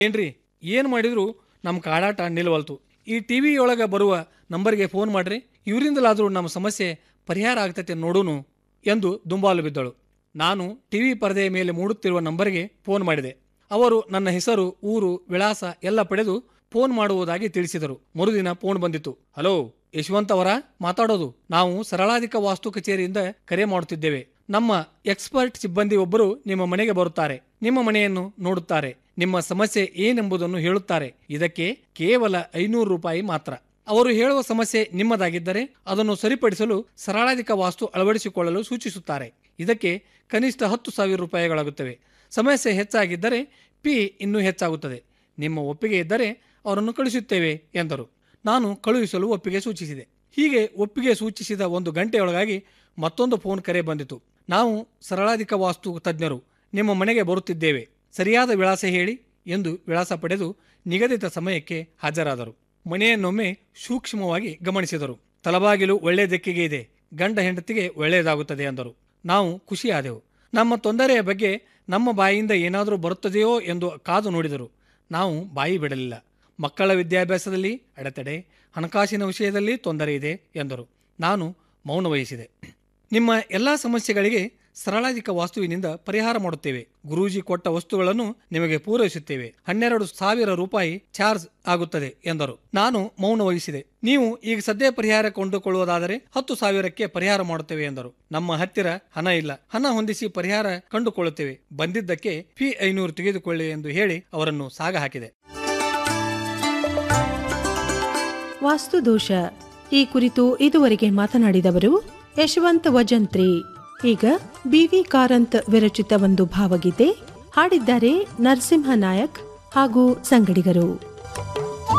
ಏನ್ರಿ ಏನು ಮಾಡಿದ್ರು ನಮ್ಮ ಕಾಡಾಟ ನಿಲ್ವಲ್ತು ಈ ಟಿ ವಿಯೊಳಗೆ ಬರುವ ನಂಬರ್ಗೆ ಫೋನ್ ಮಾಡ್ರಿ ಇವರಿಂದಲಾದರೂ ನಮ್ಮ ಸಮಸ್ಯೆ ಪರಿಹಾರ ಆಗ್ತೈತೆ ನೋಡೂನು ಎಂದು ದುಂಬಾಲು ಬಿದ್ದಳು ನಾನು ಟಿವಿ ಪರದೆಯ ಮೇಲೆ ಮೂಡುತ್ತಿರುವ ನಂಬರ್ಗೆ ಫೋನ್ ಮಾಡಿದೆ ಅವರು ನನ್ನ ಹೆಸರು ಊರು ವಿಳಾಸ ಎಲ್ಲ ಪಡೆದು ಫೋನ್ ಮಾಡುವುದಾಗಿ ತಿಳಿಸಿದರು ಮರುದಿನ ಫೋನ್ ಬಂದಿತು ಹಲೋ ಯಶವಂತ್ ಅವರ ಮಾತಾಡೋದು ನಾವು ಸರಳಾಧಿಕ ವಾಸ್ತು ಕಚೇರಿಯಿಂದ ಕರೆ ಮಾಡುತ್ತಿದ್ದೇವೆ ನಮ್ಮ ಎಕ್ಸ್ಪರ್ಟ್ ಸಿಬ್ಬಂದಿ ಒಬ್ಬರು ನಿಮ್ಮ ಮನೆಗೆ ಬರುತ್ತಾರೆ ನಿಮ್ಮ ಮನೆಯನ್ನು ನೋಡುತ್ತಾರೆ ನಿಮ್ಮ ಸಮಸ್ಯೆ ಏನೆಂಬುದನ್ನು ಹೇಳುತ್ತಾರೆ ಇದಕ್ಕೆ ಕೇವಲ ಐನೂರು ರೂಪಾಯಿ ಮಾತ್ರ ಅವರು ಹೇಳುವ ಸಮಸ್ಯೆ ನಿಮ್ಮದಾಗಿದ್ದರೆ ಅದನ್ನು ಸರಿಪಡಿಸಲು ಸರಳಾಧಿಕ ವಾಸ್ತು ಅಳವಡಿಸಿಕೊಳ್ಳಲು ಸೂಚಿಸುತ್ತಾರೆ ಇದಕ್ಕೆ ಕನಿಷ್ಠ ಹತ್ತು ಸಾವಿರ ರೂಪಾಯಿಗಳಾಗುತ್ತವೆ ಸಮಸ್ಯೆ ಹೆಚ್ಚಾಗಿದ್ದರೆ ಪಿ ಇನ್ನೂ ಹೆಚ್ಚಾಗುತ್ತದೆ ನಿಮ್ಮ ಒಪ್ಪಿಗೆ ಇದ್ದರೆ ಅವರನ್ನು ಕಳುಹಿಸುತ್ತೇವೆ ಎಂದರು ನಾನು ಕಳುಹಿಸಲು ಒಪ್ಪಿಗೆ ಸೂಚಿಸಿದೆ ಹೀಗೆ ಒಪ್ಪಿಗೆ ಸೂಚಿಸಿದ ಒಂದು ಗಂಟೆಯೊಳಗಾಗಿ ಮತ್ತೊಂದು ಫೋನ್ ಕರೆ ಬಂದಿತು ನಾವು ಸರಳಾಧಿಕ ವಾಸ್ತು ತಜ್ಞರು ನಿಮ್ಮ ಮನೆಗೆ ಬರುತ್ತಿದ್ದೇವೆ ಸರಿಯಾದ ವಿಳಾಸ ಹೇಳಿ ಎಂದು ವಿಳಾಸ ಪಡೆದು ನಿಗದಿತ ಸಮಯಕ್ಕೆ ಹಾಜರಾದರು ಮನೆಯನ್ನೊಮ್ಮೆ ಸೂಕ್ಷ್ಮವಾಗಿ ಗಮನಿಸಿದರು ತಲಬಾಗಿಲು ಒಳ್ಳೆ ದಿಕ್ಕಿಗೆ ಇದೆ ಗಂಡ ಹೆಂಡತಿಗೆ ಒಳ್ಳೆಯದಾಗುತ್ತದೆ ಎಂದರು ನಾವು ಖುಷಿಯಾದೆವು ನಮ್ಮ ತೊಂದರೆಯ ಬಗ್ಗೆ ನಮ್ಮ ಬಾಯಿಯಿಂದ ಏನಾದರೂ ಬರುತ್ತದೆಯೋ ಎಂದು ಕಾದು ನೋಡಿದರು ನಾವು ಬಾಯಿ ಬಿಡಲಿಲ್ಲ ಮಕ್ಕಳ ವಿದ್ಯಾಭ್ಯಾಸದಲ್ಲಿ ಅಡೆತಡೆ ಹಣಕಾಸಿನ ವಿಷಯದಲ್ಲಿ ತೊಂದರೆ ಇದೆ ಎಂದರು ನಾನು ಮೌನ ವಹಿಸಿದೆ ನಿಮ್ಮ ಎಲ್ಲ ಸಮಸ್ಯೆಗಳಿಗೆ ಸರಳಾಧಿಕ ವಾಸ್ತುವಿನಿಂದ ಪರಿಹಾರ ಮಾಡುತ್ತೇವೆ ಗುರೂಜಿ ಕೊಟ್ಟ ವಸ್ತುಗಳನ್ನು ನಿಮಗೆ ಪೂರೈಸುತ್ತೇವೆ ಹನ್ನೆರಡು ಸಾವಿರ ರೂಪಾಯಿ ಚಾರ್ಜ್ ಆಗುತ್ತದೆ ಎಂದರು ನಾನು ಮೌನ ವಹಿಸಿದೆ ನೀವು ಈಗ ಸದ್ಯ ಪರಿಹಾರ ಕೊಂಡುಕೊಳ್ಳುವುದಾದರೆ ಹತ್ತು ಸಾವಿರಕ್ಕೆ ಪರಿಹಾರ ಮಾಡುತ್ತೇವೆ ಎಂದರು ನಮ್ಮ ಹತ್ತಿರ ಹಣ ಇಲ್ಲ ಹಣ ಹೊಂದಿಸಿ ಪರಿಹಾರ ಕಂಡುಕೊಳ್ಳುತ್ತೇವೆ ಬಂದಿದ್ದಕ್ಕೆ ಫಿ ಐನೂರು ತೆಗೆದುಕೊಳ್ಳಿ ಎಂದು ಹೇಳಿ ಅವರನ್ನು ಸಾಗ ಹಾಕಿದೆ ವಾಸ್ತುದೋಷ ಈ ಕುರಿತು ಇದುವರೆಗೆ ಮಾತನಾಡಿದವರು ಯಶವಂತ್ ವಜಂತ್ರಿ ಈಗ ಬಿವಿ ಕಾರಂತ್ ವಿರಚಿತ ಒಂದು ಭಾವಗೀತೆ ಹಾಡಿದ್ದಾರೆ ನರಸಿಂಹ ನಾಯಕ್ ಹಾಗೂ ಸಂಗಡಿಗರು